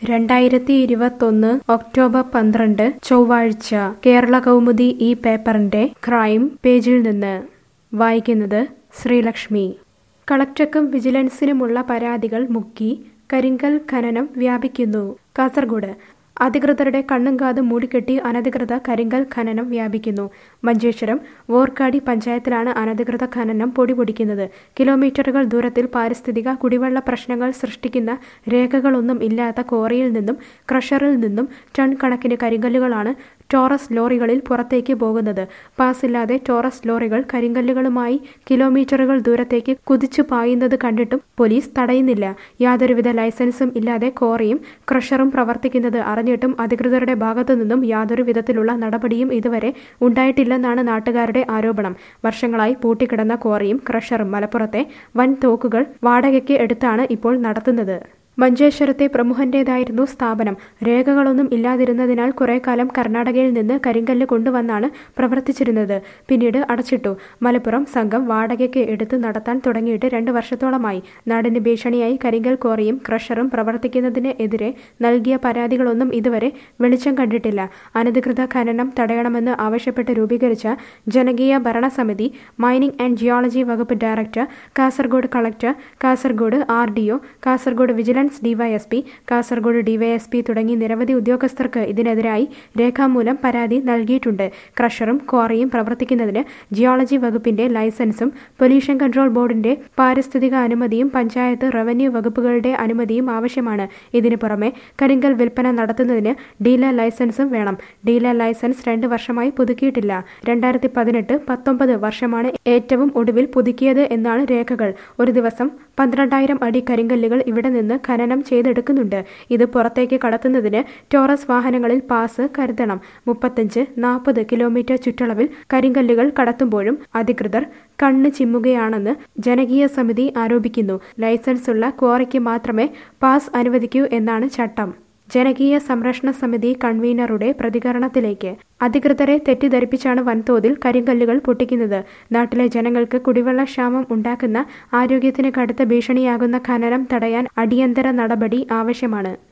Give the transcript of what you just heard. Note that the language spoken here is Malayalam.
രണ്ടായിരത്തി ഇരുപത്തൊന്ന് ഒക്ടോബർ പന്ത്രണ്ട് ചൊവ്വാഴ്ച കേരള കൗമുദി ഈ പേപ്പറിന്റെ ക്രൈം പേജിൽ നിന്ന് വായിക്കുന്നത് ശ്രീലക്ഷ്മി കളക്ടർക്കും വിജിലൻസിനുമുള്ള പരാതികൾ മുക്കി കരിങ്കൽ ഖനനം വ്യാപിക്കുന്നു കാസർഗോഡ് അധികൃതരുടെ കണ്ണും കാതും മൂടിക്കെട്ടി അനധികൃത കരിങ്കൽ ഖനനം വ്യാപിക്കുന്നു മഞ്ചേശ്വരം വോർക്കാടി പഞ്ചായത്തിലാണ് അനധികൃത ഖനനം പൊടിപൊടിക്കുന്നത് കിലോമീറ്ററുകൾ ദൂരത്തിൽ പാരിസ്ഥിതിക കുടിവെള്ള പ്രശ്നങ്ങൾ സൃഷ്ടിക്കുന്ന രേഖകളൊന്നും ഇല്ലാത്ത ക്വാറിയിൽ നിന്നും ക്രഷറിൽ നിന്നും ടൺ കണക്കിന് കരിങ്കല്ലുകളാണ് ടോറസ് ലോറികളിൽ പുറത്തേക്ക് പോകുന്നത് പാസില്ലാതെ ടോറസ് ലോറികൾ കരിങ്കല്ലുകളുമായി കിലോമീറ്ററുകൾ ദൂരത്തേക്ക് കുതിച്ചു പായുന്നത് കണ്ടിട്ടും പോലീസ് തടയുന്നില്ല യാതൊരുവിധ ലൈസൻസും ഇല്ലാതെ ക്വാറിയും ക്രഷറും പ്രവർത്തിക്കുന്നത് അറിഞ്ഞിട്ടും അധികൃതരുടെ ഭാഗത്തു നിന്നും യാതൊരു വിധത്തിലുള്ള നടപടിയും ഇതുവരെ ഉണ്ടായിട്ടില്ലെന്നാണ് നാട്ടുകാരുടെ ആരോപണം വർഷങ്ങളായി പൂട്ടിക്കിടന്ന ക്വാറിയും ക്രഷറും മലപ്പുറത്തെ വൻ തോക്കുകൾ വാടകയ്ക്ക് എടുത്താണ് ഇപ്പോൾ നടത്തുന്നത് മഞ്ചേശ്വരത്തെ പ്രമുഖന്റേതായിരുന്നു സ്ഥാപനം രേഖകളൊന്നും ഇല്ലാതിരുന്നതിനാൽ കുറെ കാലം കർണാടകയിൽ നിന്ന് കരിങ്കല്ല് കൊണ്ടുവന്നാണ് പ്രവർത്തിച്ചിരുന്നത് പിന്നീട് അടച്ചിട്ടു മലപ്പുറം സംഘം വാടകയ്ക്ക് എടുത്ത് നടത്താൻ തുടങ്ങിയിട്ട് രണ്ട് വർഷത്തോളമായി നാടിന് ഭീഷണിയായി കരിങ്കൽ ക്വാറിയും ക്രഷറും പ്രവർത്തിക്കുന്നതിന് എതിരെ നൽകിയ പരാതികളൊന്നും ഇതുവരെ വെളിച്ചം കണ്ടിട്ടില്ല അനധികൃത ഖനനം തടയണമെന്ന് ആവശ്യപ്പെട്ട് രൂപീകരിച്ച ജനകീയ ഭരണസമിതി മൈനിംഗ് ആൻഡ് ജിയോളജി വകുപ്പ് director Kasaragod collector Kasaragod R D O Kasaragod vigilance vigilance DYSP Kasaragod DYSP തുടങ്ങി നിരവധി ഉദ്യോഗസ്ഥർക്ക് ഇതിനെതിരായി രേഖാമൂലം പരാതി നൽകിയിട്ടുണ്ട് ക്രഷറും ക്വാറിയും പ്രവർത്തിക്കുന്നതിന് ജിയോളജി വകുപ്പിന്റെ ലൈസൻസും പൊല്യൂഷൻ കൺട്രോൾ ബോർഡിന്റെ പാരിസ്ഥിതിക അനുമതിയും പഞ്ചായത്ത് റവന്യൂ വകുപ്പുകളുടെ അനുമതിയും ആവശ്യമാണ് ഇതിനു പുറമെ കരിങ്കൽ വിൽപ്പന നടത്തുന്നതിന് ഡീലർ ലൈസൻസും വേണം ഡീലർ ലൈസൻസ് രണ്ട് വർഷമായി പുതുക്കിയിട്ടില്ല രണ്ടായിരത്തി പതിനെട്ട് പത്തൊമ്പത് വർഷമാണ് ഏറ്റവും ഒടുവിൽ പുതുക്കിയത് എന്നാണ് രേഖകൾ ഒരു ദിവസം പന്ത്രണ്ടായിരം അടി കരിങ്കല്ലുകൾ ഇവിടെ നിന്ന് ഖനനം ചെയ്തെടുക്കുന്നുണ്ട് ഇത് പുറത്തേക്ക് കടത്തുന്നതിന് ടോറസ് വാഹനങ്ങളിൽ പാസ് കരുതണം മുപ്പത്തഞ്ച് നാൽപ്പത് കിലോമീറ്റർ ചുറ്റളവിൽ കരിങ്കല്ലുകൾ കടത്തുമ്പോഴും അധികൃതർ കണ്ണ് ചിമ്മുകയാണെന്ന് ജനകീയ സമിതി ആരോപിക്കുന്നു ലൈസൻസ് ഉള്ള ക്വാറിക്ക് മാത്രമേ പാസ് അനുവദിക്കൂ എന്നാണ് ചട്ടം ജനകീയ സംരക്ഷണ സമിതി കൺവീനറുടെ പ്രതികരണത്തിലേക്ക് അധികൃതരെ തെറ്റിദ്ധരിപ്പിച്ചാണ് വൻതോതിൽ കരിങ്കല്ലുകൾ പൊട്ടിക്കുന്നത് നാട്ടിലെ ജനങ്ങൾക്ക് കുടിവെള്ള ക്ഷാമം ഉണ്ടാക്കുന്ന ആരോഗ്യത്തിന് കടുത്ത ഭീഷണിയാകുന്ന ഖനനം തടയാൻ അടിയന്തര നടപടി ആവശ്യമാണ്